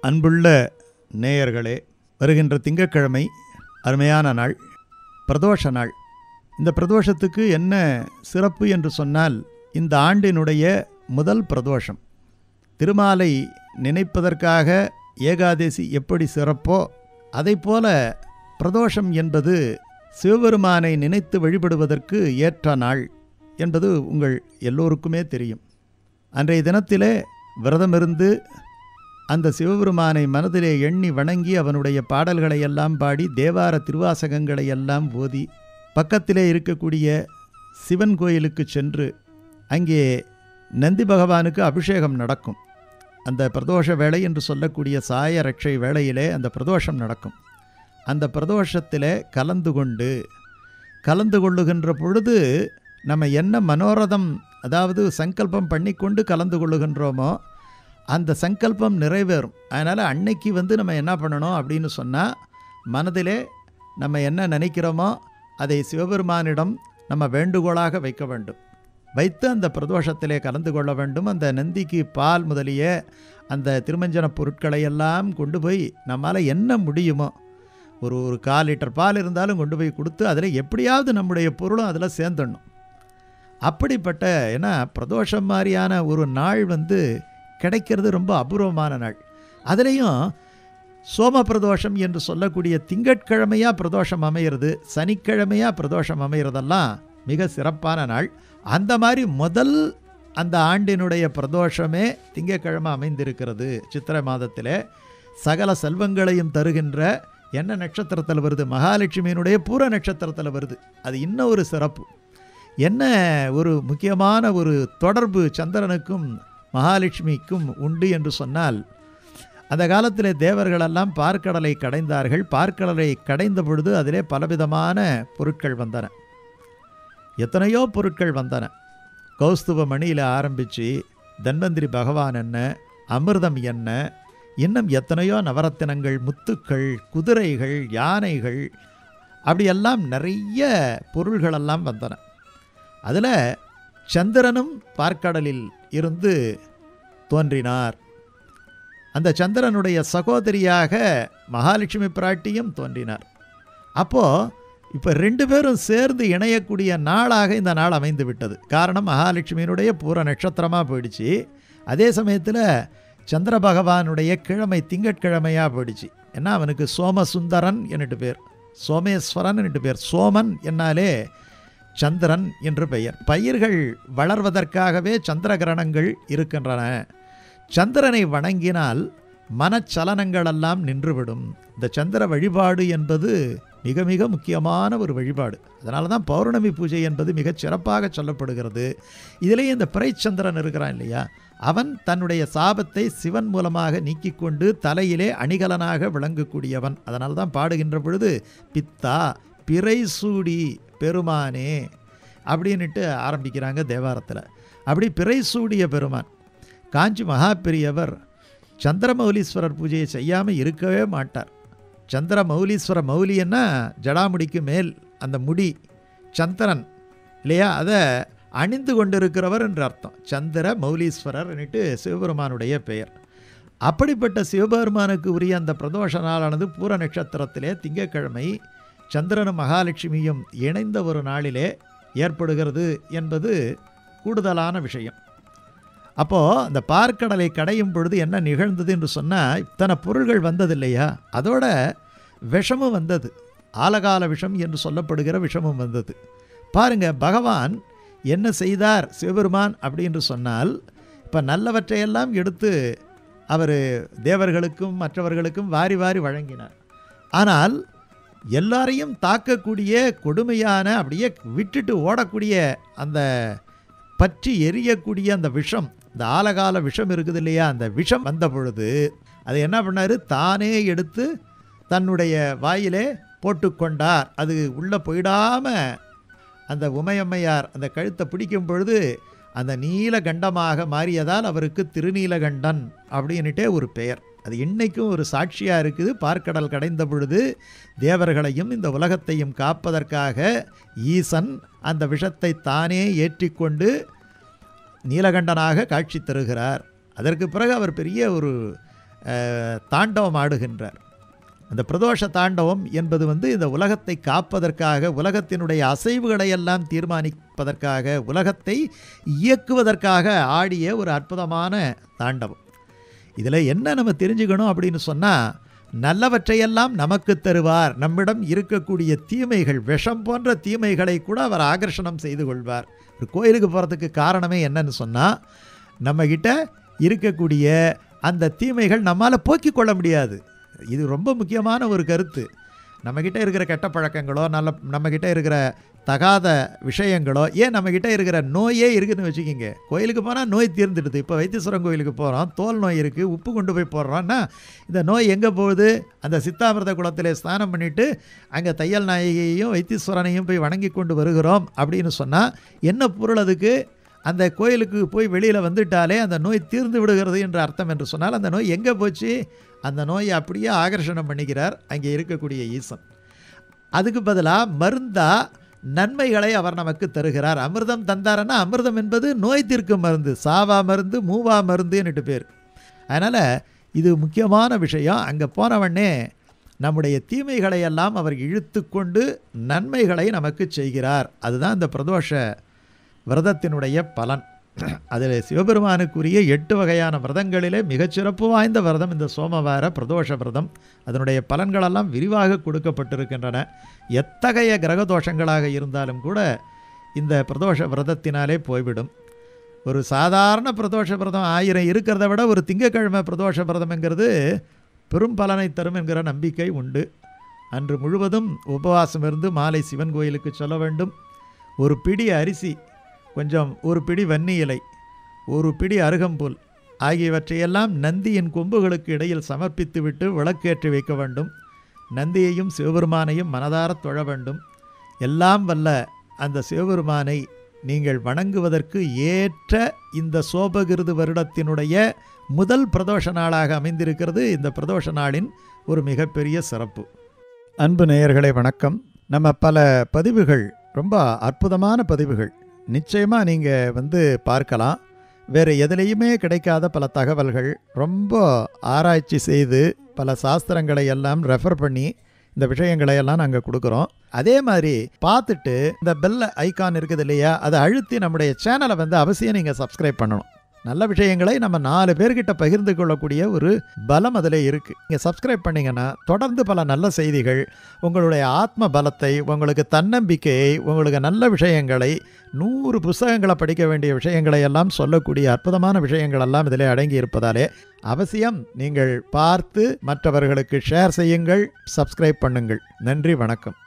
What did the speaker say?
அன்புள்ள நேயர்களே வருகின்ற திங்கட்கிழமை அருமையான நாள் பிரதோஷ நாள் இந்த பிரதோஷத்துக்கு என்ன சிறப்பு என்று சொன்னால் இந்த ஆண்டினுடைய முதல் பிரதோஷம் திருமாலை நினைப்பதற்காக ஏகாதசி எப்படி சிறப்போ அதைப்போல பிரதோஷம் என்பது சிவபெருமானை நினைத்து வழிபடுவதற்கு ஏற்ற நாள் என்பது உங்கள் எல்லோருக்குமே தெரியும் அன்றைய தினத்திலே விரதமிருந்து அந்த சிவபெருமானை மனதிலே எண்ணி வணங்கி அவனுடைய பாடல்களை எல்லாம் பாடி தேவார திருவாசகங்களை எல்லாம் ஓதி பக்கத்திலே இருக்கக்கூடிய சிவன் கோயிலுக்கு சென்று அங்கே நந்தி பகவானுக்கு அபிஷேகம் நடக்கும் அந்த பிரதோஷ வேளை என்று சொல்லக்கூடிய சாய ரட்சை வேளையிலே அந்த பிரதோஷம் நடக்கும் அந்த பிரதோஷத்திலே கலந்து கொண்டு கலந்து கொள்ளுகின்ற பொழுது நம்ம என்ன மனோரதம் அதாவது சங்கல்பம் பண்ணிக்கொண்டு கலந்து கொள்ளுகின்றோமோ அந்த சங்கல்பம் நிறைவேறும் அதனால் அன்னைக்கு வந்து நம்ம என்ன பண்ணணும் அப்படின்னு சொன்னால் மனதிலே நம்ம என்ன நினைக்கிறோமோ அதை சிவபெருமானிடம் நம்ம வேண்டுகோளாக வைக்க வேண்டும் வைத்து அந்த பிரதோஷத்திலே கலந்து கொள்ள வேண்டும் அந்த நந்திக்கு பால் முதலிய அந்த திருமஞ்சன பொருட்களை எல்லாம் கொண்டு போய் நம்மால் என்ன முடியுமோ ஒரு ஒரு கால் லிட்டர் பால் இருந்தாலும் கொண்டு போய் கொடுத்து அதில் எப்படியாவது நம்முடைய பொருளும் அதில் சேர்ந்துடணும் அப்படிப்பட்ட ஏன்னா பிரதோஷம் மாதிரியான ஒரு நாள் வந்து கிடைக்கிறது ரொம்ப அபூர்வமான நாள் அதுலேயும் சோம பிரதோஷம் என்று சொல்லக்கூடிய திங்கட்கிழமையாக பிரதோஷம் அமையிறது சனிக்கிழமையாக பிரதோஷம் அமையிறதெல்லாம் மிக சிறப்பான நாள் அந்த மாதிரி முதல் அந்த ஆண்டினுடைய பிரதோஷமே திங்கட்கிழமை அமைந்திருக்கிறது சித்திரை மாதத்தில் சகல செல்வங்களையும் தருகின்ற என்ன நட்சத்திரத்தில் வருது மகாலட்சுமியினுடைய பூர நட்சத்திரத்தில் வருது அது இன்னும் ஒரு சிறப்பு என்ன ஒரு முக்கியமான ஒரு தொடர்பு சந்திரனுக்கும் மகாலட்சுமிக்கும் உண்டு என்று சொன்னால் அந்த காலத்தில் தேவர்களெல்லாம் பார்க்கடலை கடைந்தார்கள் பார்க்கடலை கடைந்த பொழுது அதிலே பலவிதமான பொருட்கள் வந்தன எத்தனையோ பொருட்கள் வந்தன கௌஸ்துவ மணியில் ஆரம்பித்து தன்வந்திரி பகவான் என்ன அமிர்தம் என்ன இன்னும் எத்தனையோ நவரத்தினங்கள் முத்துக்கள் குதிரைகள் யானைகள் அப்படியெல்லாம் நிறைய பொருள்களெல்லாம் வந்தன அதில் சந்திரனும் பார்க்கடலில் இருந்து தோன்றினார் அந்த சந்திரனுடைய சகோதரியாக மகாலட்சுமி பிராட்டியும் தோன்றினார் அப்போது இப்போ ரெண்டு பேரும் சேர்ந்து இணையக்கூடிய நாளாக இந்த நாள் அமைந்து விட்டது காரணம் மகாலட்சுமியினுடைய பூர நட்சத்திரமாக போயிடுச்சு அதே சமயத்தில் சந்திர பகவானுடைய கிழமை திங்கட்கிழமையாக போயிடுச்சு ஏன்னா அவனுக்கு சோமசுந்தரன் என்னட்டு பேர் சோமேஸ்வரன் என்னட்டு பேர் சோமன் என்னாலே சந்திரன் என்று பெயர் பயிர்கள் வளர்வதற்காகவே சந்திர கிரணங்கள் இருக்கின்றன சந்திரனை வணங்கினால் மனச்சலனங்களெல்லாம் நின்றுவிடும் இந்த சந்திர வழிபாடு என்பது மிக மிக முக்கியமான ஒரு வழிபாடு அதனால தான் பௌர்ணமி பூஜை என்பது மிகச் சிறப்பாக சொல்லப்படுகிறது இதிலேயே இந்த பிறைச்சந்திரன் இருக்கிறான் இல்லையா அவன் தன்னுடைய சாபத்தை சிவன் மூலமாக நீக்கி கொண்டு தலையிலே அணிகலனாக விளங்கக்கூடியவன் அதனால தான் பாடுகின்ற பொழுது பித்தா பிறை சூடி பெருமானே அப்படின்னுட்டு ஆரம்பிக்கிறாங்க தேவாரத்தில் அப்படி பிறை சூடிய பெருமான் காஞ்சி மகாபெரியவர் சந்திரமௌலீஸ்வரர் பூஜையை செய்யாமல் இருக்கவே மாட்டார் சந்திர மௌலீஸ்வர மௌலின்னா ஜடாமுடிக்கு மேல் அந்த முடி சந்திரன் இல்லையா அதை அணிந்து கொண்டிருக்கிறவர் என்று அர்த்தம் சந்திர மௌலீஸ்வரர்னுட்டு சிவபெருமானுடைய பெயர் அப்படிப்பட்ட சிவபெருமானுக்கு உரிய அந்த பிரதோஷ நாளானது பூர நட்சத்திரத்திலே திங்கக்கிழமை சந்திரனும் மகாலட்சுமியும் இணைந்த ஒரு நாளிலே ஏற்படுகிறது என்பது கூடுதலான விஷயம் அப்போது அந்த பார்க்கடலை கடையும் பொழுது என்ன நிகழ்ந்தது என்று சொன்னால் இத்தனை பொருள்கள் வந்தது இல்லையா அதோட விஷமும் வந்தது ஆலகால விஷம் என்று சொல்லப்படுகிற விஷமும் வந்தது பாருங்க பகவான் என்ன செய்தார் சிவபெருமான் அப்படின்னு சொன்னால் இப்போ நல்லவற்றையெல்லாம் எடுத்து அவர் தேவர்களுக்கும் மற்றவர்களுக்கும் வாரி வாரி வழங்கினார் ஆனால் எல்லாரையும் தாக்கக்கூடிய கொடுமையான அப்படியே விட்டுட்டு ஓடக்கூடிய அந்த பற்றி எரியக்கூடிய அந்த விஷம் இந்த ஆலகால விஷம் இருக்குது இல்லையா அந்த விஷம் வந்த பொழுது அதை என்ன பண்ணார் தானே எடுத்து தன்னுடைய வாயிலே போட்டுக்கொண்டார் அது உள்ளே போயிடாமல் அந்த உமையம்மையார் அந்த கழுத்தை பிடிக்கும் பொழுது அந்த நீலகண்டமாக மாறியதால் அவருக்கு திருநீலகண்டன் அப்படின்னுட்டே ஒரு பெயர் அது இன்னைக்கும் ஒரு சாட்சியாக இருக்குது பார்க்கடல் கடைந்த பொழுது தேவர்களையும் இந்த உலகத்தையும் காப்பதற்காக ஈசன் அந்த விஷத்தை தானே ஏற்றிக்கொண்டு நீலகண்டனாக காட்சி தருகிறார் அதற்கு பிறகு அவர் பெரிய ஒரு அஹ், தாண்டவம் ஆடுகின்றார் அந்த பிரதோஷ தாண்டவம் என்பது வந்து இந்த உலகத்தை காப்பதற்காக உலகத்தினுடைய அசைவுகளை எல்லாம் தீர்மானிப்பதற்காக உலகத்தை இயக்குவதற்காக ஆடிய ஒரு அற்புதமான தாண்டவம் இதில் என்ன நம்ம தெரிஞ்சுக்கணும் அப்படின்னு சொன்னால் நல்லவற்றையெல்லாம் நமக்கு தருவார் நம்மிடம் இருக்கக்கூடிய தீமைகள் விஷம் போன்ற தீமைகளை கூட அவர் ஆகர்ஷணம் செய்து கொள்வார் ஒரு கோயிலுக்கு போகிறதுக்கு காரணமே என்னன்னு சொன்னால் நம்மக்கிட்ட இருக்கக்கூடிய அந்த தீமைகள் நம்மால் போக்கிக் கொள்ள முடியாது இது ரொம்ப முக்கியமான ஒரு கருத்து நம்மக்கிட்ட இருக்கிற கெட்ட பழக்கங்களோ நல்ல நம்மக்கிட்ட இருக்கிற தகாத விஷயங்களோ ஏன் நம்மக்கிட்ட இருக்கிற நோயே இருக்குதுன்னு வச்சுக்கிங்க கோயிலுக்கு போனால் நோய் தீர்ந்துடுது இப்போ வைத்தீஸ்வரன் கோயிலுக்கு போகிறோம் தோல் நோய் இருக்குது உப்பு கொண்டு போய் போடுறோன்னா இந்த நோய் எங்கே போகுது அந்த சித்தாமிர்த குளத்திலே ஸ்நானம் பண்ணிவிட்டு அங்கே தையல் நாயகியையும் வைத்தீஸ்வரனையும் போய் வணங்கி கொண்டு வருகிறோம் அப்படின்னு சொன்னால் என்ன பொருள் அதுக்கு அந்த கோயிலுக்கு போய் வெளியில் வந்துட்டாலே அந்த நோய் தீர்ந்து விடுகிறது என்ற அர்த்தம் என்று சொன்னால் அந்த நோய் எங்கே போச்சு அந்த நோயை அப்படியே ஆகர்ஷணம் பண்ணிக்கிறார் அங்கே இருக்கக்கூடிய ஈசன் அதுக்கு பதிலாக மருந்தா நன்மைகளை அவர் நமக்கு தருகிறார் அமிர்தம் தந்தாரன்னா அமிர்தம் என்பது நோய் தீர்க்கும் மருந்து சாவா மருந்து மூவா மருந்துன்னுட்டு பேர் அதனால் இது முக்கியமான விஷயம் அங்கே போனவொடனே நம்முடைய தீமைகளை எல்லாம் அவர் இழுத்து கொண்டு நன்மைகளை நமக்கு செய்கிறார் அதுதான் இந்த பிரதோஷ விரதத்தினுடைய பலன் அதில் சிவபெருமானுக்குரிய எட்டு வகையான விரதங்களிலே மிகச்சிறப்பு வாய்ந்த விரதம் இந்த சோமவார பிரதோஷ விரதம் அதனுடைய பலன்களெல்லாம் விரிவாக கொடுக்கப்பட்டிருக்கின்றன எத்தகைய கிரக தோஷங்களாக இருந்தாலும் கூட இந்த பிரதோஷ விரதத்தினாலே போய்விடும் ஒரு சாதாரண பிரதோஷ விரதம் ஆயிரம் இருக்கிறத விட ஒரு திங்கக்கிழமை பிரதோஷ விரதம்ங்கிறது பெரும் பலனை தரும் என்கிற நம்பிக்கை உண்டு அன்று முழுவதும் உபவாசம் இருந்து மாலை சிவன் கோயிலுக்கு சொல்ல வேண்டும் ஒரு பிடி அரிசி கொஞ்சம் ஒரு பிடி வன்னி இலை ஒரு பிடி அருகம்புல் ஆகியவற்றையெல்லாம் நந்தியின் கொம்புகளுக்கு இடையில் சமர்ப்பித்துவிட்டு விளக்கேற்றி வைக்க வேண்டும் நந்தியையும் சிவபெருமானையும் மனதாரத் தொழ வேண்டும் எல்லாம் வல்ல அந்த சிவபெருமானை நீங்கள் வணங்குவதற்கு ஏற்ற இந்த சோபகிருது வருடத்தினுடைய முதல் பிரதோஷ நாளாக அமைந்திருக்கிறது இந்த பிரதோஷ நாளின் ஒரு மிகப்பெரிய சிறப்பு அன்பு நேயர்களே வணக்கம் நம்ம பல பதிவுகள் ரொம்ப அற்புதமான பதிவுகள் நிச்சயமாக நீங்கள் வந்து பார்க்கலாம் வேறு எதுலேயுமே கிடைக்காத பல தகவல்கள் ரொம்ப ஆராய்ச்சி செய்து பல சாஸ்திரங்களை எல்லாம் ரெஃபர் பண்ணி இந்த விஷயங்களை எல்லாம் நாங்கள் கொடுக்குறோம் அதே மாதிரி பார்த்துட்டு இந்த பெல் ஐகான் இருக்குது இல்லையா அதை அழுத்தி நம்முடைய சேனலை வந்து அவசியம் நீங்கள் சப்ஸ்கிரைப் பண்ணணும் நல்ல விஷயங்களை நம்ம நாலு பேர்கிட்ட பகிர்ந்து கொள்ளக்கூடிய ஒரு பலம் அதில் இருக்குது நீங்கள் சப்ஸ்கிரைப் பண்ணீங்கன்னா தொடர்ந்து பல நல்ல செய்திகள் உங்களுடைய ஆத்ம பலத்தை உங்களுக்கு தன்னம்பிக்கையை உங்களுக்கு நல்ல விஷயங்களை நூறு புஸ்தகங்களை படிக்க வேண்டிய விஷயங்களை எல்லாம் சொல்லக்கூடிய அற்புதமான விஷயங்கள் எல்லாம் இதில் அடங்கி இருப்பதாலே அவசியம் நீங்கள் பார்த்து மற்றவர்களுக்கு ஷேர் செய்யுங்கள் சப்ஸ்கிரைப் பண்ணுங்கள் நன்றி வணக்கம்